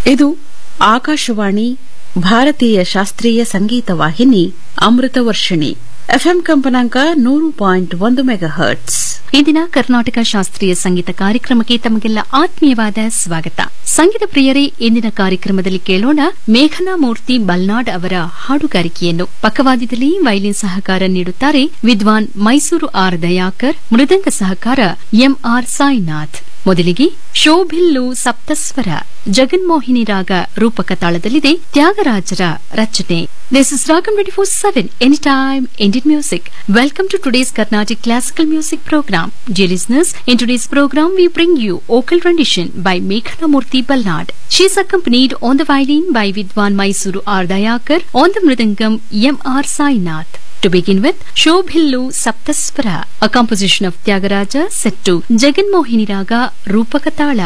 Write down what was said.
ಇದು ಆಕಾಶವಾಣಿ ಭಾರತೀಯ ಶಾಸ್ತ್ರೀಯ ಸಂಗೀತ ವಾಹಿನಿ ಅಮೃತ ವರ್ಷಿಣಿ ಎಫ್ಎಂ ಕಂಪನಾಂಕ ನೂರು ಪಾಯಿಂಟ್ ಒಂದು ಮೆಗಾ ಹರ್ಟ್ಸ್ ಇಂದಿನ ಕರ್ನಾಟಕ ಶಾಸ್ತ್ರೀಯ ಸಂಗೀತ ಕಾರ್ಯಕ್ರಮಕ್ಕೆ ತಮಗೆಲ್ಲ ಆತ್ಮೀಯವಾದ ಸ್ವಾಗತ ಸಂಗೀತ ಪ್ರಿಯರೇ ಇಂದಿನ ಕಾರ್ಯಕ್ರಮದಲ್ಲಿ ಕೇಳೋಣ ಮೇಘನಾ ಮೂರ್ತಿ ಬಲ್ನಾಡ್ ಅವರ ಹಾಡುಗಾರಿಕೆಯನ್ನು ಪಕ್ಕವಾದ್ಯದಲ್ಲಿ ವೈಲಿನ್ ಸಹಕಾರ ನೀಡುತ್ತಾರೆ ವಿದ್ವಾನ್ ಮೈಸೂರು ಆರ್ ದಯಾಕರ್ ಮೃದಂಗ ಸಹಕಾರ ಎಂಆರ್ ಸಾಯಿನಾಥ್ ಮೊದಲಿಗೆ ಶೋಭಿಲ್ಲು ಸಪ್ತಸ್ವರ ಜಗನ್ಮೋಹಿನಿ ರಾಗ ರೂಪಕ ತಾಳದಲ್ಲಿದೆ ತ್ಯಾಗರಾಜರ ರಚನೆ this is Ragam twenty four seven any time Indian music welcome to today's Carnatic classical music programme Dear listeners, in today's program we bring you vocal rendition by Meghana Murthy Balnad. She is accompanied on the violin by Vidwan Mysuru R. Dayakar, on the mridangam M. R. Sainath. To begin with, Shobhillu Saptaswara, a composition of Tyagaraja set to Jaganmohini Raga Rupakatala.